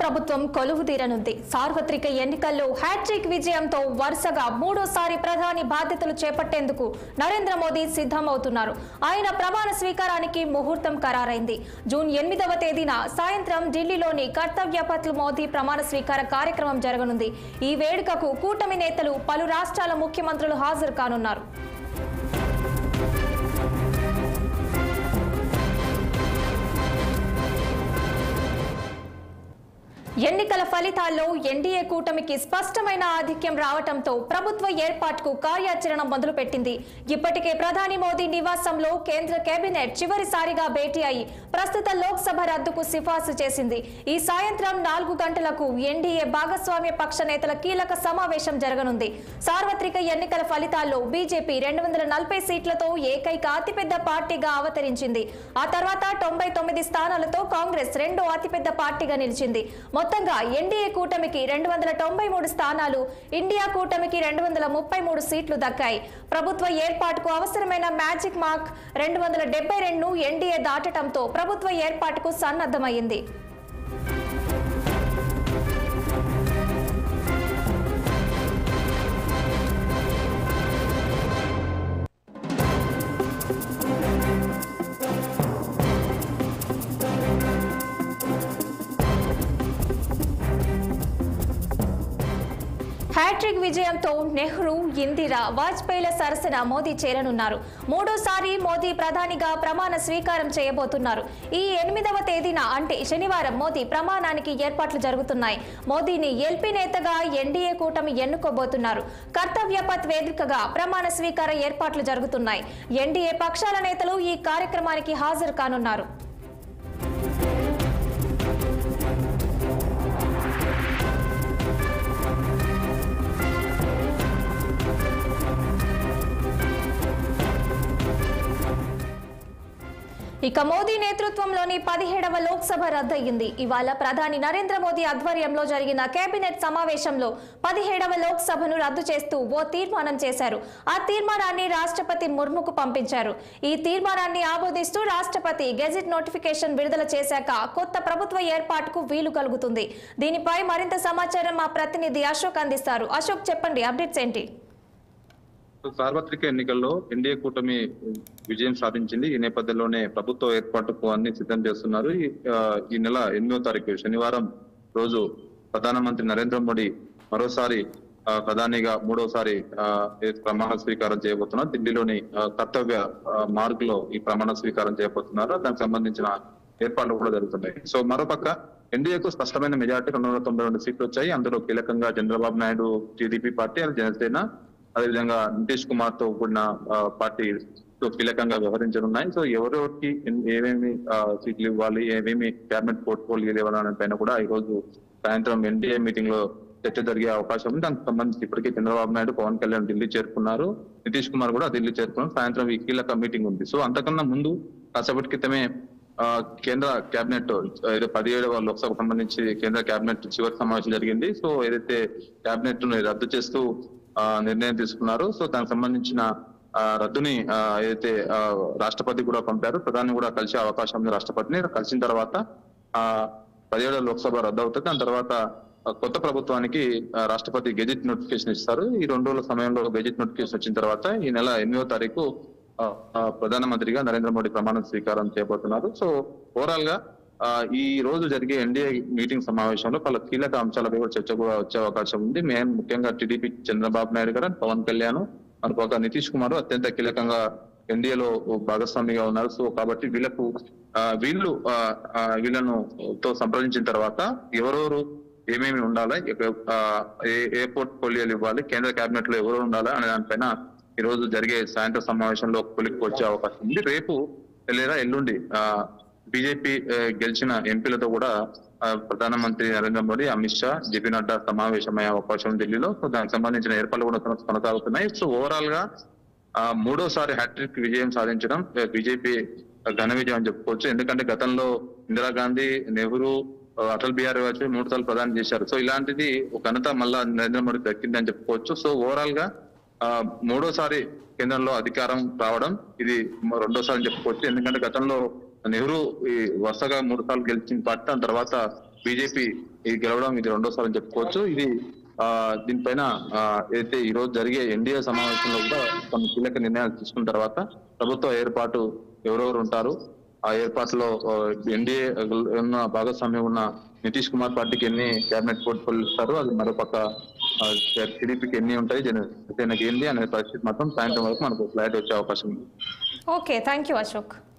ప్రభుత్వం కొలువు తీరనుంది సార్వత్రిక ఎన్నికల్లో హ్యాట్రిక్ విజయంతో వరుసగా మూడోసారి ప్రధాని బాధ్యతలు చేపట్టేందుకు నరేంద్ర మోదీ సిద్ధమవుతున్నారు ఆయన ప్రమాణ స్వీకారానికి ముహూర్తం ఖరారైంది జూన్ ఎనిమిదవ తేదీన సాయంత్రం ఢిల్లీలోని కర్తవ్య పథ్ మోదీ ప్రమాణ స్వీకార కార్యక్రమం జరగనుంది ఈ వేడుకకు కూటమి నేతలు పలు రాష్ట్రాల ముఖ్యమంత్రులు హాజరు కానున్నారు ఎన్నికల ఫలితాల్లో ఎన్డీఏ కూటమికి స్పష్టమైన ఆధిక్యం రావటంతో ప్రభుత్వ ఏర్పాటుకు కార్యాచరణ మొదలుపెట్టింది ఇప్పటికే ప్రధాని మోదీ నివాసంలో కేంద్ర కేబినెట్ చివరిసారిగా భేటీ అయి ప్రస్తుత లోక్సభ రద్దుకు సిఫార్సు చేసింది ఈ సాయంత్రం నాలుగు గంటలకు ఎన్డీఏ భాగస్వామ్య పక్ష నేతల కీలక సమావేశం జరగనుంది సార్వత్రిక ఎన్నికల ఫలితాల్లో బీజేపీ రెండు వందల నలభై సీట్లతో ఏకైక అతిపెద్ద పార్టీగా అవతరించింది ఆ తర్వాత తొంభై తొమ్మిది స్థానాలతో కాంగ్రెస్ రెండో అతిపెద్ద పార్టీగా నిలిచింది మొత్తంగా ఎన్డీఏ కూటమికి రెండు వందల తొంభై మూడు స్థానాలు ఇండియా కూటమికి రెండు వందల ముప్పై మూడు సీట్లు దక్కాయి ప్రభుత్వ ఏర్పాటుకు అవసరమైన మ్యాజిక్ మార్క్ రెండు వందల డెబ్బై రెండు ఎన్డీఏ దాటడంతో ప్రభుత్వ ఏర్పాటుకు సన్నద్ధమైంది హ్యాట్రిక్ విజయంతో నెహ్రూ ఇందిరా వాజ్పేయిల సరసన మోదీ చేరనున్నారు మూడోసారి మోదీ ప్రధానిగా ప్రమాణ స్వీకారం చేయబోతున్నారు ఈ ఎనిమిదవ తేదీన అంటే శనివారం మోదీ ప్రమాణానికి ఏర్పాట్లు జరుగుతున్నాయి మోదీని ఎల్పీ నేతగా ఎన్డీఏ కూటమి ఎన్నుకోబోతున్నారు కర్తవ్య పథ్ వేదికగా ప్రమాణ స్వీకార ఏర్పాట్లు జరుగుతున్నాయి ఎన్డీఏ పక్షాల నేతలు ఈ కార్యక్రమానికి హాజరు కానున్నారు ఇక మోదీ నేతృత్వంలోని పదిహేడవ లోక్సభ రద్దయింది ఇవాళ ప్రధాని నరేంద్ర మోదీ ఆధ్వర్యంలో జరిగిన కేబినెట్ సమావేశంలో పదిహేడవ లోక్సభను రద్దు చేస్తూ ఓ తీర్మానం చేశారు ఆ తీర్మానాన్ని రాష్ట్రపతి ముర్ముకు పంపించారు ఈ తీర్మానాన్ని ఆమోదిస్తూ రాష్ట్రపతి గెజిట్ నోటిఫికేషన్ విడుదల చేశాక కొత్త ప్రభుత్వ ఏర్పాటుకు వీలు కలుగుతుంది దీనిపై మరింత సమాచారం మా ప్రతినిధి అశోక్ అందిస్తారు అశోక్ చెప్పండి అప్డేట్స్ ఏంటి సార్వత్రిక ఎన్నికల్లో ఎన్డీఏ కూటమి విజయం సాధించింది ఈ నేపథ్యంలోనే ప్రభుత్వ ఏర్పాటుకు అన్ని సిద్ధం చేస్తున్నారు ఈ ఆ, ఈ నెల ఎనిమిదో తారీఖు శనివారం రోజు ప్రధానమంత్రి నరేంద్ర మోడీ మరోసారి ఆ, ప్రధానిగా మూడోసారి ఆ, ఏ ప్రమాణ స్వీకారం చేయబోతున్నారు ఢిల్లీలోని ఆ, కర్తవ్య ఆ, మార్గ్ లో ఈ ప్రమాణ స్వీకారం చేయబోతున్నారు దానికి సంబంధించిన ఏర్పాట్లు కూడా జరుగుతున్నాయి సో మరోపక్క ఎన్డీఏకు స్పష్టమైన మెజార్టీ రెండు వందల తొంభై రెండు సీట్లు వచ్చాయి అందులో కీలకంగా చంద్రబాబు నాయుడు టీడీపీ పార్టీ అది జనసేన అదేవిధంగా నితీష్ కుమార్ తో కూడిన ఆ, పార్టీ తో కీలకంగా వ్యవహరించనున్నాయి సో ఎవరెవరికి ఎన్- ఏమేమి ఆ, సీట్లు ఇవ్వాలి ఏమేమి క్యాబినెట్ పోర్ట్ఫోలియోలు ఇవ్వాలనే పైన కూడా ఈ రోజు సాయంత్రం ఎన్డీఏ మీటింగ్ లో చర్చ జరిగే అవకాశం ఉంది దానికి సంబంధించి ఇప్పటికే చంద్రబాబు నాయుడు పవన్ కళ్యాణ్ ఢిల్లీ చేరుకున్నారు నితీష్ కుమార్ కూడా ఢిల్లీ చేరుకున్నారు సాయంత్రం ఈ కీలక మీటింగ్ ఉంది సో అంతకన్నా ముందు కాసేపటి క్రితమే ఆ, కేంద్ర కేబినెట్ ఏదో పదిహేడవ లోక్సభకు సంబంధించి కేంద్ర కేబినెట్ చివరి సమావేశం జరిగింది సో ఏదైతే కేబినెట్ ను రద్దు చేస్తూ ఆ, నిర్ణయం తీసుకున్నారు సో దానికి సంబంధించిన ఆ, రద్దుని ఆ, ఏదైతే ఆ, రాష్ట్రపతి కూడా పంపారు ప్రధాని కూడా కలిసే అవకాశం ఉంది రాష్ట్రపతిని కలిసిన తర్వాత ఆ పదిహేడవ లోక్సభ రద్దు అవుతుంది దాని తర్వాత ఆ, కొత్త ప్రభుత్వానికి ఆ, రాష్ట్రపతి గెజిట్ నోటిఫికేషన్ ఇస్తారు ఈ రెండు రోజుల సమయంలో గెజిట్ నోటిఫికేషన్ వచ్చిన తర్వాత ఈ నెల ఎనిమిదో తారీఖు ఆ, ఆ, ప్రధానమంత్రిగా నరేంద్ర మోడీ ప్రమాణ స్వీకారం చేయబోతున్నారు సో ఓవరాల్ గా ఆ, ఈ రోజు జరిగే ఎన్డీఏ మీటింగ్ సమావేశంలో పలు కీలక అంశాలపై కూడా చర్చ కూడా వచ్చే అవకాశం ఉంది మెయిన్ ముఖ్యంగా టీడీపీ చంద్రబాబు నాయుడు గారు పవన్ కళ్యాణ్ మరొక నితీష్ కుమార్ అత్యంత కీలకంగా ఎన్డీఏలో భాగస్వామిగా ఉన్నారు సో కాబట్టి వీళ్ళకు ఆ, వీళ్ళు ఆ, ఆ, వీళ్ళను తో సంప్రదించిన తర్వాత ఎవరెవరు ఏమేమి ఉండాలి ఎక్క- ఆ, ఏ ఏ పోర్ట్ఫోలియోలు ఇవ్వాలి కేంద్ర కేబినెట్ లో ఎవరు ఉండాలి అనే దానిపైన ఈ రోజు జరిగే సాయంత్రం సమావేశంలో కొలిక్కి వచ్చే అవకాశం ఉంది రేపు లేదా ఎల్లుండి ఆ బీజేపీ గెలిచిన ఎంపీలతో కూడా ఆ, ప్రధానమంత్రి నరేంద్ర మోడీ అమిత్ షా జేపీ నడ్డా సమావేశమయ్యే అవకాశం ఉంది ఢిల్లీలో సో దానికి సంబంధించిన ఏర్పాట్లు కూడా కొన- కొనసాగుతున్నాయి సో ఓవరాల్ గా ఆ, మూడోసారి హ్యాట్రిక్ విజయం సాధించడం బీజేపీ ఘన విజయం అని చెప్పుకోవచ్చు ఎందుకంటే గతంలో ఇందిరాగాంధీ నెహ్రూ ఆ, అటల్ బిహారీ వాజ్పేయి మూడు సార్లు ప్రదానం చేశారు సో ఇలాంటిది ఒక ఘనత మళ్ళా నరేంద్ర మోడీ దక్కింది అని చెప్పుకోవచ్చు సో ఓవరాల్ గా ఆ, మూడోసారి కేంద్రంలో అధికారం రావడం ఇది మ- రెండోసారి అని చెప్పుకోవచ్చు ఎందుకంటే గతంలో నెహ్రూ ఈ వరుసగా మూడు సార్లు గెలిచిన పార్టీ దాని తర్వాత బీజేపీ ఇది గెలవడం ఇది రెండోసారి అని చెప్పుకోవచ్చు ఇది ఆ దీనిపైన ఆ, ఏదైతే ఈ రోజు జరిగే ఎన్డీఏ సమావేశంలో కూడా కొన్ని కీలక నిర్ణయాలు తీసుకున్న తర్వాత ప్రభుత్వ ఏర్పాటు ఎవరెవరు ఉంటారు ఆ ఏర్పాటులో ఎన్డీఏ ఉన్న భాగస్వామ్యం ఉన్న నితీష్ కుమార్ పార్టీకి ఎన్ని కేబినెట్ పోర్ట్ఫోలియో ఇస్తారు అది మరోపక్క టీడీపీకి ఎన్ని ఉంటాయి జనసేనకి ఎన్ని అనే పరిస్థితి మాత్రం సాయంత్రం వరకు మనకు ఫ్లైట్ వచ్చే అవకాశం ఉంది ఓకే థ్యాంక్ యూ అశోక్